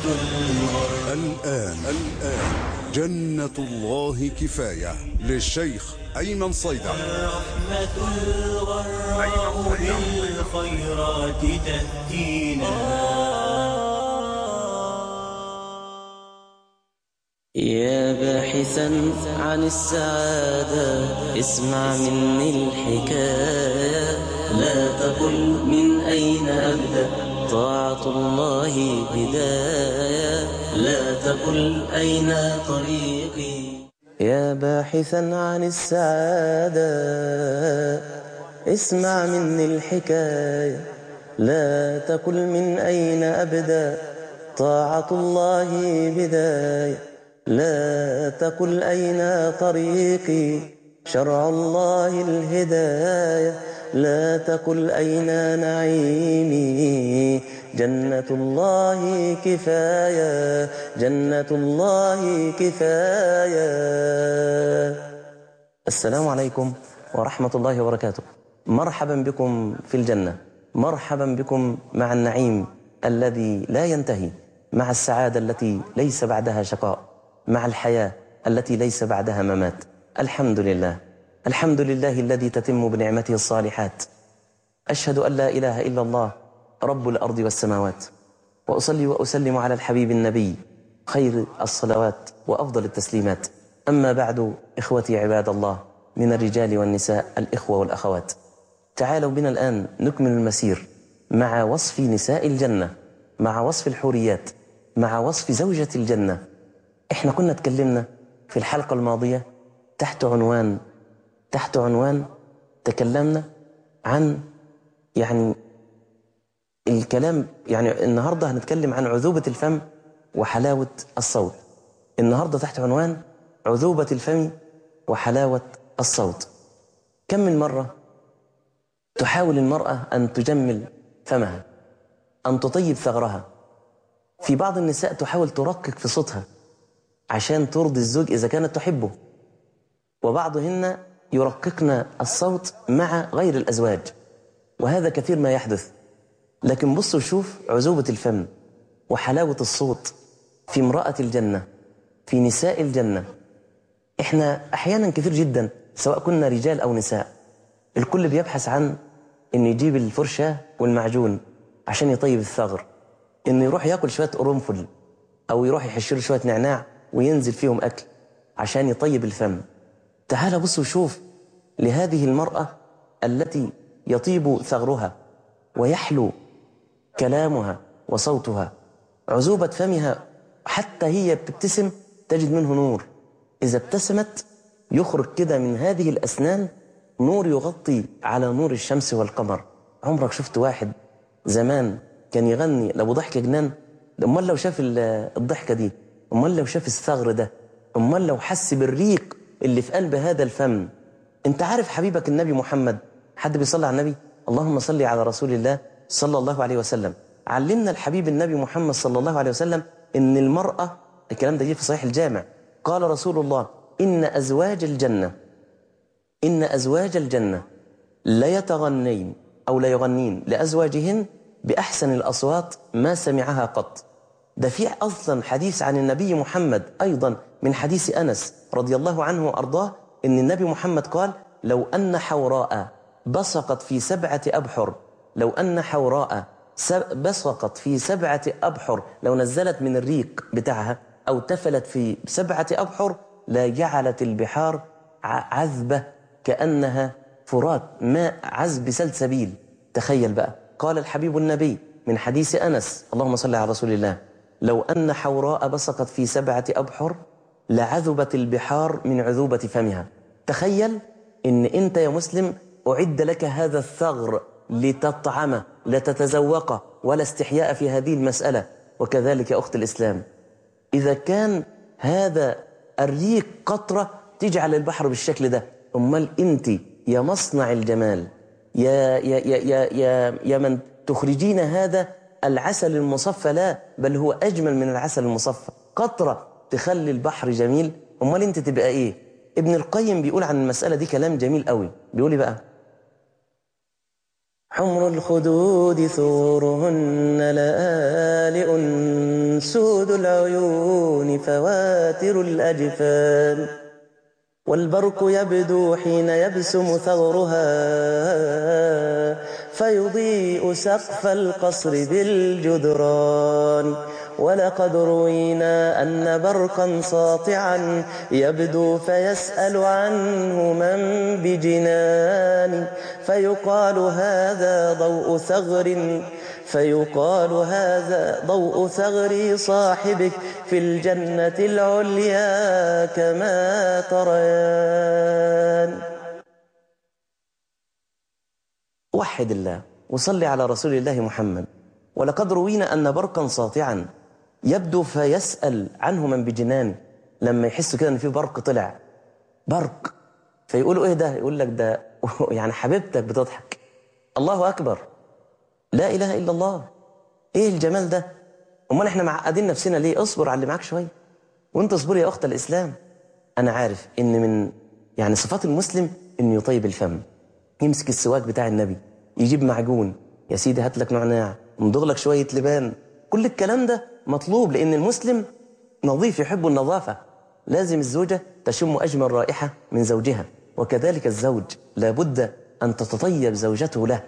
الغر الآن الآن جنة الله كفاية للشيخ أيمن صيدع رحمة الغراء بالخيرات تهدينا يا باحثا عن السعادة اسمع مني الحكاية لا تقل من أين أبدأ طاعة الله بداية لا تقل أين طريقي يا باحثا عن السعادة اسمع مني الحكاية لا تقل من أين أبدأ طاعة الله بداية لا تقل أين طريقي شرع الله الهداية لا تقل أين نعيمي جنة الله كفاية جنة الله كفاية السلام عليكم ورحمة الله وبركاته مرحبا بكم في الجنة مرحبا بكم مع النعيم الذي لا ينتهي مع السعادة التي ليس بعدها شقاء مع الحياة التي ليس بعدها ممات الحمد لله الحمد لله الذي تتم بنعمته الصالحات أشهد أن لا إله إلا الله رب الأرض والسماوات وأصلي وأسلم على الحبيب النبي خير الصلوات وأفضل التسليمات أما بعد إخوتي عباد الله من الرجال والنساء الإخوة والأخوات تعالوا بنا الآن نكمل المسير مع وصف نساء الجنة مع وصف الحوريات مع وصف زوجة الجنة احنا كنا اتكلمنا في الحلقة الماضية تحت عنوان تحت عنوان تكلمنا عن يعني الكلام يعني النهاردة هنتكلم عن عذوبة الفم وحلاوة الصوت النهاردة تحت عنوان عذوبة الفم وحلاوة الصوت كم من مرة تحاول المرأة أن تجمل فمها أن تطيب ثغرها في بعض النساء تحاول ترقق في صوتها عشان ترضي الزوج إذا كانت تحبه وبعضهن يرققن الصوت مع غير الأزواج وهذا كثير ما يحدث لكن بصوا شوف عذوبة الفم وحلاوة الصوت في امرأة الجنة في نساء الجنة احنا احيانا كثير جدا سواء كنا رجال او نساء الكل بيبحث عن انه يجيب الفرشة والمعجون عشان يطيب الثغر انه يروح ياكل شوية قرنفل او يروح يحش له شوية نعناع وينزل فيهم اكل عشان يطيب الفم تعال بص وشوف لهذه المرأة التي يطيب ثغرها ويحلو كلامها وصوتها عذوبة فمها حتى هي بتبتسم تجد منه نور إذا ابتسمت يخرج كده من هذه الأسنان نور يغطي على نور الشمس والقمر عمرك شفت واحد زمان كان يغني لأبو ضحكة جنان أمال لو شاف الضحكة دي أمال لو شاف الثغر ده أمال لو حس بالريق اللي في قلب هذا الفم أنت عارف حبيبك النبي محمد حد بيصلي على النبي اللهم صل على رسول الله صلى الله عليه وسلم علمنا الحبيب النبي محمد صلى الله عليه وسلم ان المرأة الكلام ده جه في صحيح الجامع قال رسول الله إن أزواج الجنة إن أزواج الجنة لا يتغنين أو لا يغنين لأزواجهن بأحسن الأصوات ما سمعها قط ده في أصلا حديث عن النبي محمد أيضا من حديث أنس رضي الله عنه وأرضاه إن النبي محمد قال لو أن حوراء بصقت في سبعة أبحر لو أن حوراء بصقت في سبعة أبحر لو نزلت من الريق بتاعها أو تفلت في سبعة أبحر لا جعلت البحار عذبة كأنها فرات ماء عذب سلسبيل تخيل بقى قال الحبيب النبي من حديث أنس اللهم صل على رسول الله لو أن حوراء بصقت في سبعة أبحر لعذبت البحار من عذوبة فمها تخيل إن أنت يا مسلم أعد لك هذا الثغر لتطعمه لا تتذوقه ولا استحياء في هذه المسألة وكذلك يا أخت الإسلام إذا كان هذا الريق قطرة تجعل البحر بالشكل ده أمال أنت يا مصنع الجمال يا, يا, يا, يا, يا, يا من تخرجين هذا العسل المصفى لا بل هو أجمل من العسل المصفى قطرة تخلي البحر جميل أمال أنت تبقى إيه ابن القيم بيقول عن المسألة دي كلام جميل قوي بيقول إيه بقى حمر الخدود ثورهن لآلئ سود العيون فواتر الأجفان والبرق يبدو حين يبسم ثغرها فيضيء سقف القصر بالجدران ولقد روينا أن برقا ساطعا يبدو فيسأل عنه من بجنان فيقال هذا ضوء ثغر فيقال هذا ضوء ثغر صاحبك في الجنة العليا كما تريان وحد الله وصلي على رسول الله محمد ولقد روينا أن برقا ساطعا يبدو فيسأل عنه من بجنان لما يحسوا كده ان في برق طلع برق فيقولوا ايه ده يقول لك ده يعني حبيبتك بتضحك الله اكبر لا اله الا الله ايه الجمال ده امال احنا معقدين نفسنا ليه اصبر على اللي معاك شويه وانت اصبري يا اخت الاسلام انا عارف ان من يعني صفات المسلم انه يطيب الفم يمسك السواك بتاع النبي يجيب معجون يا سيدي هات لك نعناع امضغ لك شويه لبان كل الكلام ده مطلوب لأن المسلم نظيف يحب النظافة لازم الزوجة تشم أجمل رائحة من زوجها وكذلك الزوج لابد أن تتطيب زوجته له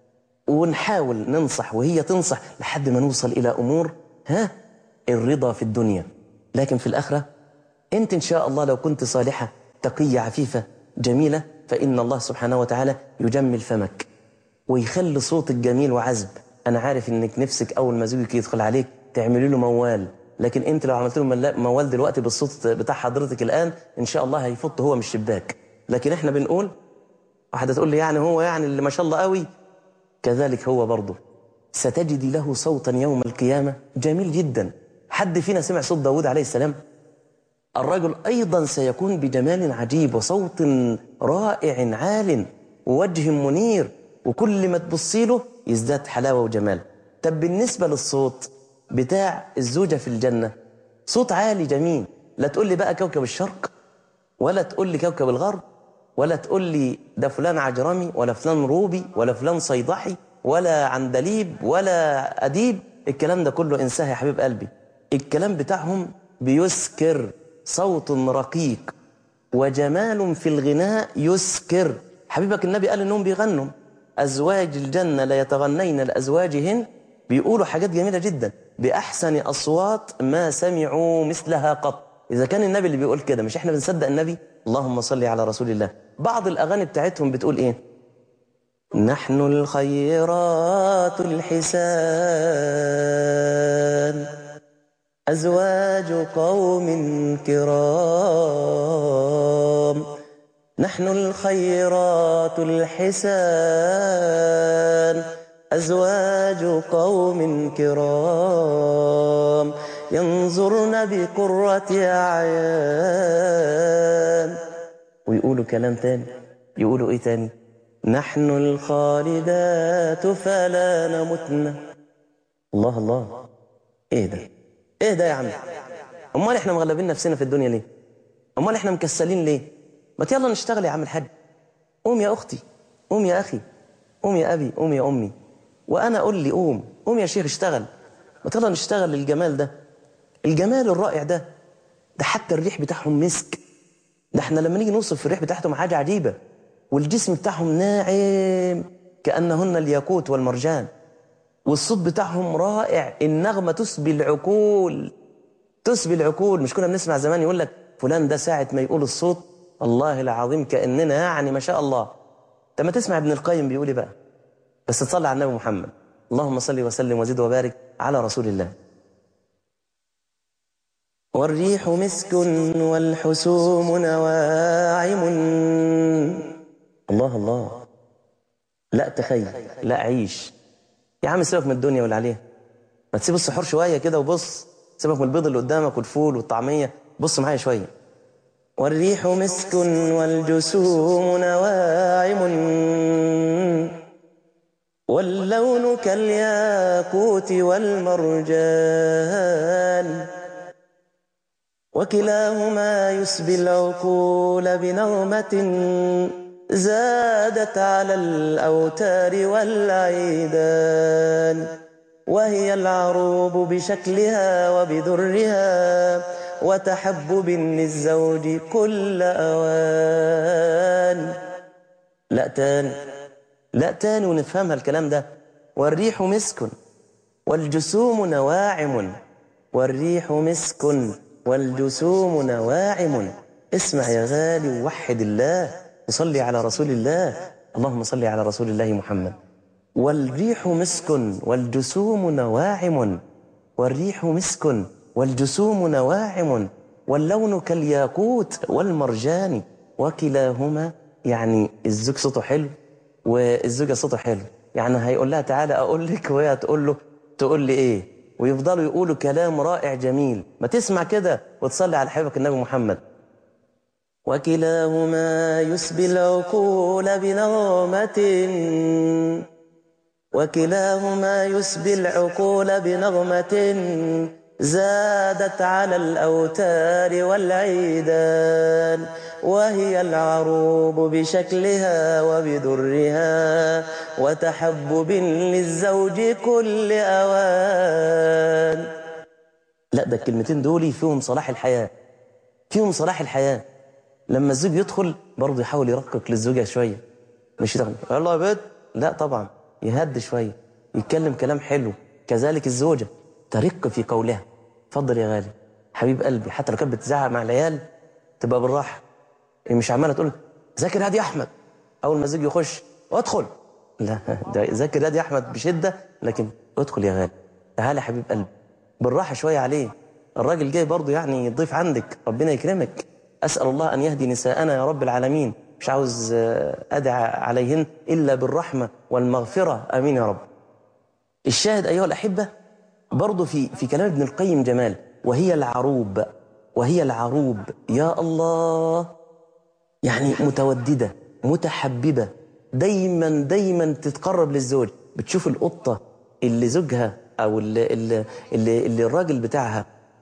ونحاول ننصح وهي تنصح لحد ما نوصل إلى أمور ها الرضا في الدنيا لكن في الآخرة أنت إن شاء الله لو كنت صالحة تقية عفيفة جميلة فإن الله سبحانه وتعالى يجمل فمك ويخلي صوتك جميل وعذب أنا عارف إنك نفسك أول ما زوجك يدخل عليك تعملي له موال لكن انت لو عملت له موال دلوقتي بالصوت بتاع حضرتك الان ان شاء الله هيفط هو من الشباك لكن احنا بنقول واحده تقول لي يعني هو يعني اللي ما شاء الله قوي كذلك هو برضه ستجدي له صوتا يوم القيامه جميل جدا حد فينا سمع صوت داود عليه السلام الرجل ايضا سيكون بجمال عجيب وصوت رائع عال ووجه منير وكل ما تبصي له يزداد حلاوه وجمال طب بالنسبه للصوت بتاع الزوجة في الجنة صوت عالي جميل لا تقول لي بقى كوكب الشرق ولا تقول لي كوكب الغرب ولا تقول لي ده فلان عجرمي ولا فلان روبي ولا فلان صيدحي ولا عندليب ولا أديب الكلام ده كله انساه يا حبيب قلبي الكلام بتاعهم بيسكر صوت رقيق وجمال في الغناء يسكر حبيبك النبي قال انهم بيغنوا ازواج الجنه لا يتغنين لازواجهن بيقولوا حاجات جميله جدا بأحسن أصوات ما سمعوا مثلها قط إذا كان النبي اللي بيقول كده مش إحنا بنصدق النبي اللهم صل على رسول الله بعض الأغاني بتاعتهم بتقول إيه نحن الخيرات الحسان أزواج قوم كرام نحن الخيرات الحسان أزواج قوم كرام ينظرن بقرة أعيان ويقولوا كلام تاني يقولوا إيه تاني نحن الخالدات فلا نمتن الله الله إيه ده إيه ده يا عم أمال إحنا مغلبين نفسنا في الدنيا ليه أمال إحنا مكسلين ليه ما يلا نشتغل يا عم الحاج قوم يا أختي قوم يا أخي قوم يا أبي قوم يا أمي وانا اقول لي قوم قوم يا شيخ اشتغل ما يلا نشتغل للجمال ده الجمال الرائع ده ده حتى الريح بتاعهم مسك ده احنا لما نيجي نوصف في الريح بتاعتهم حاجه عجيبه والجسم بتاعهم ناعم كانهن الياقوت والمرجان والصوت بتاعهم رائع النغمه تسبي العقول تسبي العقول مش كنا بنسمع زمان يقول لك فلان ده ساعه ما يقول الصوت الله العظيم كاننا يعني ما شاء الله طب ما تسمع ابن القيم بيقول ايه بقى بس تصلي على النبي محمد اللهم صل وسلم وزد وبارك على رسول الله والريح مسك والحسوم نواعم الله الله لا تخيل لا عيش يا عم سيبك من الدنيا واللي عليها ما تسيب السحور شوية كده وبص سيبك من البيض اللي قدامك والفول والطعمية بص معايا شوية والريح مسك والجسوم نواعم واللون كالياقوت والمرجان وكلاهما يسبي العقول بنغمة زادت على الأوتار والعيدان وهي العروب بشكلها وبذرها وتحبب للزوج كل أوان لا تاني لا تاني ونفهمها الكلام ده والريح مسك والجسوم نواعم والريح مسك والجسوم نواعم اسمع يا غالي ووحد الله وصلي على رسول الله اللهم صل على رسول الله محمد والريح مسك والجسوم نواعم والريح مسك والجسوم نواعم واللون كالياقوت والمرجان وكلاهما يعني الزوج صوته حلو والزوجة صوته حلو يعني هيقول لها تعالى أقول لك وهي هتقول له تقول لي إيه ويفضلوا يقولوا كلام رائع جميل ما تسمع كده وتصلي على حبيبك النبي محمد وكلاهما يسبي العقول بنغمة وكلاهما يسبي العقول بنغمة زادت على الأوتار والعيدان وهي العروب بشكلها وبذرها وتحبب للزوج كل أوان لا ده الكلمتين دول فيهم صلاح الحياة فيهم صلاح الحياة لما الزوج يدخل برضه يحاول يرقق للزوجة شوية مش يدخل يلا يا بيت لا طبعا يهد شوية يتكلم كلام حلو كذلك الزوجة ترق في قولها اتفضل يا غالي حبيب قلبي حتى لو كانت بتزعق مع العيال تبقى بالراحة مش عمالة تقول ذاكر هادي أحمد أول ما الزوج يخش ادخل لا ده ذاكر هادي أحمد بشدة لكن ادخل يا غالي تعالى يا حبيب قلبي بالراحة شوية عليه الراجل جاي برضه يعني يضيف عندك ربنا يكرمك أسأل الله أن يهدي نساءنا يا رب العالمين مش عاوز أدعى عليهن إلا بالرحمة والمغفرة آمين يا رب الشاهد أيها الأحبة برضه في في كلام ابن القيم جمال وهي العروب وهي العروب يا الله يعني متوددة متحببة دايما دايما تتقرب للزوج بتشوف القطة اللي زوجها أو اللي, اللي, اللي, اللي الراجل بتاعها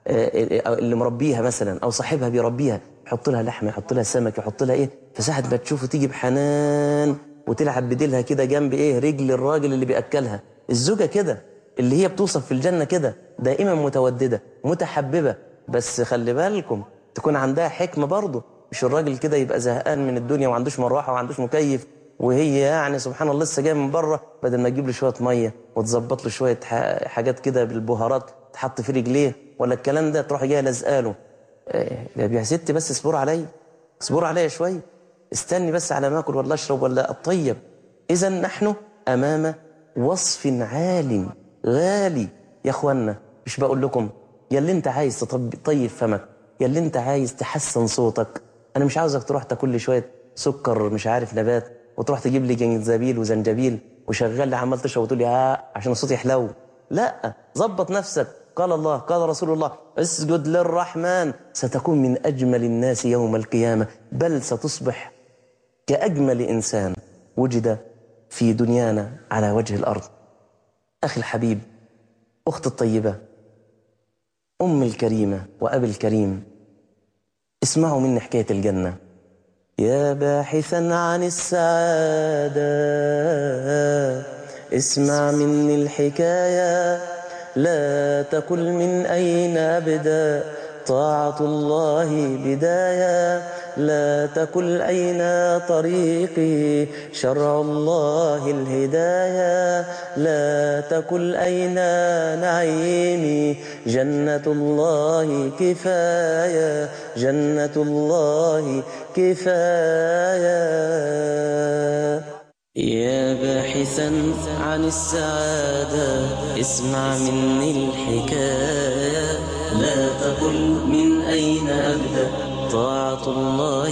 اللي مربيها مثلا أو صاحبها بيربيها يحط لها لحمة يحط لها سمك يحط لها إيه فساعة ما تشوفه تيجي بحنان وتلعب بديلها كده جنب إيه رجل الراجل اللي بيأكلها الزوجة كده اللي هي بتوصف في الجنة كده دائما متوددة متحببة بس خلي بالكم تكون عندها حكمة برضه مش الراجل كده يبقى زهقان من الدنيا وما عندوش مروحة وما عندوش مكيف وهي يعني سبحان الله لسه جايه من بره بدل ما تجيب له شويه ميه وتظبط له شويه حاجات كده بالبهارات تحط في رجليه ولا الكلام ده تروح جايه لازقاله يا ستي بس اصبر عليا اصبر عليا شويه استني بس على ما اكل ولا اشرب ولا اطيب اذا نحن امام وصف عال غالي يا اخوانا مش بقول لكم يا اللي انت عايز تطيب فمك يا اللي انت عايز تحسن صوتك انا مش عاوزك تروح تاكل لي شويه سكر مش عارف نبات وتروح تجيب لي جنزبيل وزنجبيل وشغال لي عمال تشرب وتقول لي ها عشان الصوت يحلو لا ظبط نفسك قال الله قال رسول الله اسجد للرحمن ستكون من اجمل الناس يوم القيامه بل ستصبح كاجمل انسان وجد في دنيانا على وجه الارض اخي الحبيب اختي الطيبه ام الكريمه وابي الكريم اسمعوا مني حكايه الجنه يا باحثا عن السعادة اسمع مني الحكاية لا تقل من أين أبدأ طاعة الله بداية لا تقل أين طريقي شرع الله الهداية لا تقل أين نعيمي جنة الله كفاية جنة الله كفاية يا باحثا عن السعادة اسمع مني الحكاية لا تقل من أين أبدأ طاعة الله